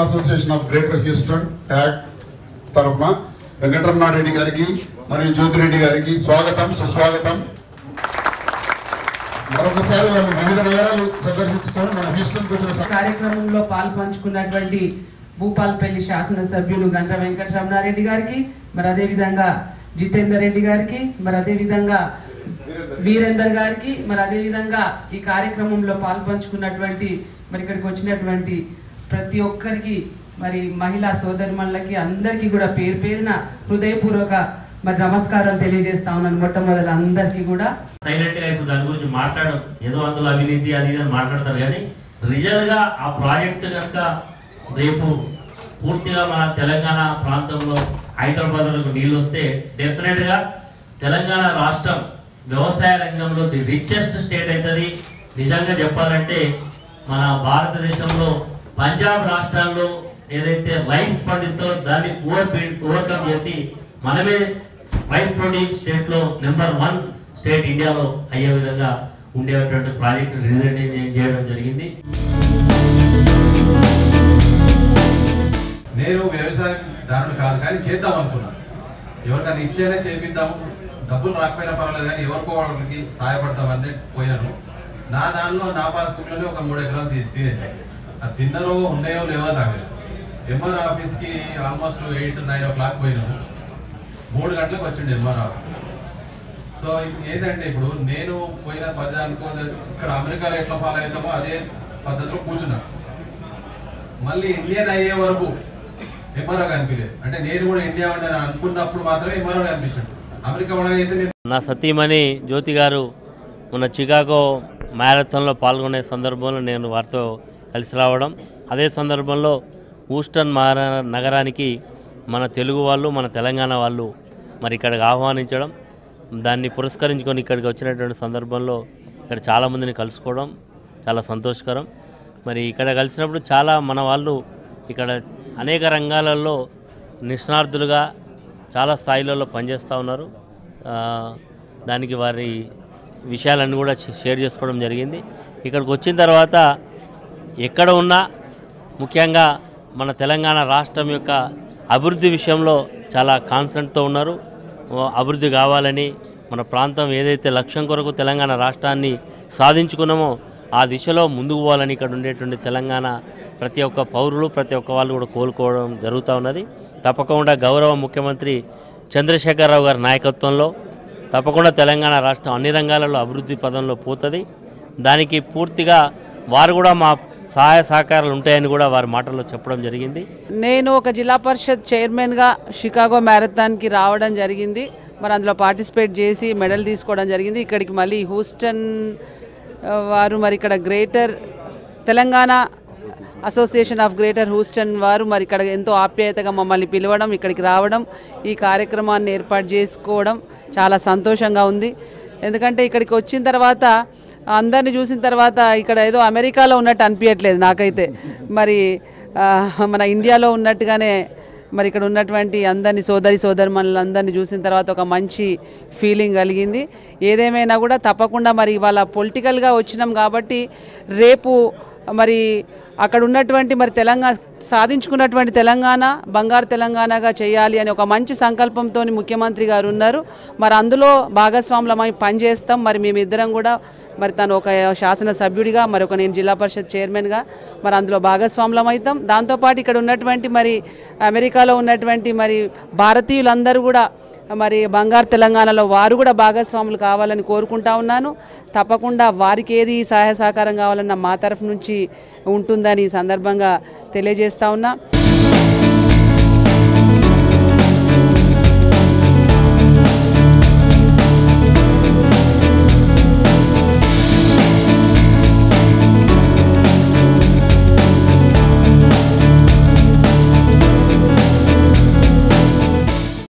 association of greater Houston TAG తరఫున వెంకటరమణారెడ్డి గారికి మరియు జ్యోతిరెడ్డి గారికి స్వాగతం సుస్వాగతం మరొకసారి వాళ్ళు వివిధ నగరాలు సందర్శించుకొని మన హ్యూస్టన్కి వచ్చిన సం- కార్యక్రమంలో పాల్పంచుకున్నటువంటి భూపాల్పల్లి శాసనసభ్యులు గండ్ర వెంకటరమణారెడ్డి గారికి మరి అదే విధంగా జితేందర్ రెడ్డి గారికి మరి అదే విధంగా వీరేందర్ గారికి మరి అదే విధంగా ఈ కార్యక్రమంలో పాల్పంచుకున్నటువంటి మరి ఇక్కడికి వచ్చినటువంటి ప్రతి ఒక్కరికి మరి మహిళా సోదరిమణులకి అందరికీ కూడా పేరు పేరున హృదయపూర్వక మరి నమస్కారాలు తెలియజేస్తా ఉన్నాను మొట్టమొదటి అందరికీ కూడా సైలెంట్ గా ఇప్పుడు దాని గురించి మాట్లాడడం ఏదో అందులో అవినీతి అది ఇది అని మాట్లాడతారు కానీ రియల్ గా ఆ ప్రాజెక్ట్ కనుక రేపు పూర్తిగా మన తెలంగాణ ప్రాంతంలో హైదరాబాద్ నీళ్ళు వస్తే డెఫినెట్ గా తెలంగాణ రాష్ట్రం వ్యవసాయ రంగంలో ది రిచెస్ట్ స్టేట్ అవుతుంది నిజంగా చెప్పాలంటే మన భారతదేశంలో పంజాబ్ రాష్ట్రాల్లో ఏదైతే రైస్ పండిస్తారో దాన్ని ఓవర్ ఓవర్కమ్ చేసి మనమే రైస్ ప్రొడ్యూస్ స్టేట్ లో నెంబర్ వన్ స్టేట్ ఇండియాలో అయ్యే విధంగా ఉండేటువంటి ప్రాజెక్ట్ రిజైన్ చేయడం జరిగింది నేను వ్యవసాయదారుడు కాదు కానీ చేద్దాం అనుకున్నాను ఎవరికైనా ఇచ్చేనే చేపిద్దాము డబ్బులు రాకపోయినా పర్వాలేదు కానీ ఎవరికో వాళ్ళకి సహాయపడతామని పోయినాను నా దానిలో నా పాస్బుక్లోనే ఒక మూడు ఎకరాలు తీ తినేసాను అది తిన్నరో ఉన్నాయో లేవో నాకు ఎంఆర్ ఆఫీస్కి almost eight nine o'clock పోయినాము మూడు గంటలకు వచ్చిండు ఎంఆర్ ఆఫీస్ సో ఇప్పుడు ఏంటంటే ఇప్పుడు నేను పోయిన పద్ధతి అనుకో ఇక్కడ అమెరికాలో ఎట్లా ఫాలో అవుతామో అదే పద్ధతిలో కూర్చున్నా మళ్ళీ ఇండియన్ అయ్యే వరకు ఎంఆర్ఓ కనిపించలేదు అంటే నేను కూడా ఇండియా ఉండని అనుకున్నప్పుడు మాత్రమే ఎంఆర్ఓ కనిపించాడు అమెరికా కూడా అయితే నేను నా సతీమణి జ్యోతి గారు మన చికాగో మ్యారథాన్లో పాల్గొనే సందర్భంలో నేను వారితో కలిసి రావడం అదే సందర్భంలో ఊస్టన్ మహారా నగరానికి మన తెలుగు వాళ్ళు మన తెలంగాణ వాళ్ళు మరి ఇక్కడికి ఆహ్వానించడం దాన్ని పురస్కరించుకొని ఇక్కడికి వచ్చినటువంటి సందర్భంలో ఇక్కడ చాలామందిని కలుసుకోవడం చాలా సంతోషకరం మరి ఇక్కడ కలిసినప్పుడు చాలా మన వాళ్ళు ఇక్కడ అనేక రంగాలలో నిష్ణార్థులుగా చాలా స్థాయిలలో పనిచేస్తూ ఉన్నారు ఆ, దానికి వారి విషయాలన్నీ కూడా షే- షేర్ చేసుకోవడం జరిగింది ఇక్కడికి వచ్చిన తర్వాత ఎక్కడ ఉన్నా ముఖ్యంగా మన తెలంగాణ రాష్ట్రం యొక్క అభివృద్ధి విషయంలో చాలా కాన్సెంట్తో ఉన్నారు ఓ అభివృద్ధి కావాలని మన ప్రాంతం ఏదైతే లక్ష్యం కొరకు తెలంగాణ రాష్ట్రాన్ని సాధించుకున్నామో ఆ దిశలో ముందుకు పోవాలని ఇక్కడ ఉండేటువంటి తెలంగాణ ప్రతి ఒక్క పౌరులు ప్రతి ఒక్క వాళ్ళు కూడా కోలుకోవడం జరుగుతూ ఉన్నది తప్పకుండా గౌరవ ముఖ్యమంత్రి చంద్రశేఖరరావు గారి నాయకత్వంలో తప్పకుండా తెలంగాణ రాష్ట్రం అన్ని రంగాలలో అభివృద్ధి పదంలో పోతుంది దానికి పూర్తిగా వారు కూడా మా సహాయ సహకారాలు ఉంటాయని కూడా వారి మాటల్లో చెప్పడం జరిగింది నేను ఒక జిల్లా పరిషత్ చైర్మన్గా షికాగో మ్యారథాన్కి రావడం జరిగింది మరి అందులో పార్టిసిపేట్ చేసి మెడల్ తీసుకోవడం జరిగింది ఇక్కడికి మళ్ళీ హూస్టన్ ఆ, వారు మరి ఇక్కడ Greater Telangana association of Greater Houston వారు మరి ఇక్కడ ఎంతో ఆప్యాయతగా మమ్మల్ని పిలవడం ఇక్కడికి రావడం ఈ కార్యక్రమాన్ని ఏర్పాటు చేసుకోవడం చాలా సంతోషంగా ఉంది ఎందుకంటే ఇక్కడికి వచ్చిన తర్వాత అందరిని చూసిన తర్వాత ఇక్కడ ఏదో అమెరికాలో ఉన్నట్టు అనిపించట్లేదు నాకైతే మరి ఆ, మన ఇండియాలో ఉన్నట్టుగానే మరి ఇక్కడ ఉన్నటువంటి అందరిని సోదరి సోదరి అందరినీ చూసిన తర్వాత ఒక మంచి ఫీలింగ్ కలిగింది ఏదేమైనా కూడా తప్పకుండా మరి ఇవాళ పొలిటికల్గా వచ్చినాం కాబట్టి రేపు మరి అక్కడ ఉన్నటువంటి మరి తెలంగాణ సాధించుకున్నటువంటి తెలంగాణ బంగారు తెలంగాణగా చేయాలి అని ఒక మంచి సంకల్పంతో ముఖ్యమంత్రి గారు ఉన్నారు మరి అందులో భాగస్వాములమై పనిచేస్తాం మరి మేమిద్దరం కూడా మరి తను ఒక శాసనసభ్యుడిగా మరి ఒక నేను జిల్లా పరిషత్ చైర్మన్గా మరి అందులో భాగస్వాములం అవుతాం దాంతోపాటు ఇక్కడ ఉన్నటువంటి మరి అమెరికాలో ఉన్నటువంటి మరి భారతీయులందరూ కూడా మరి బంగారు తెలంగాణలో వారు కూడా భాగస్వాములు కావాలని కోరుకుంటా ఉన్నాను తప్పకుండా వారికి ఏది సహాయ సహకారం కావాలన్న మా తరఫు నుంచి ఉంటుందని ఈ సందర్భంగా తెలియజేస్తా ఉన్నా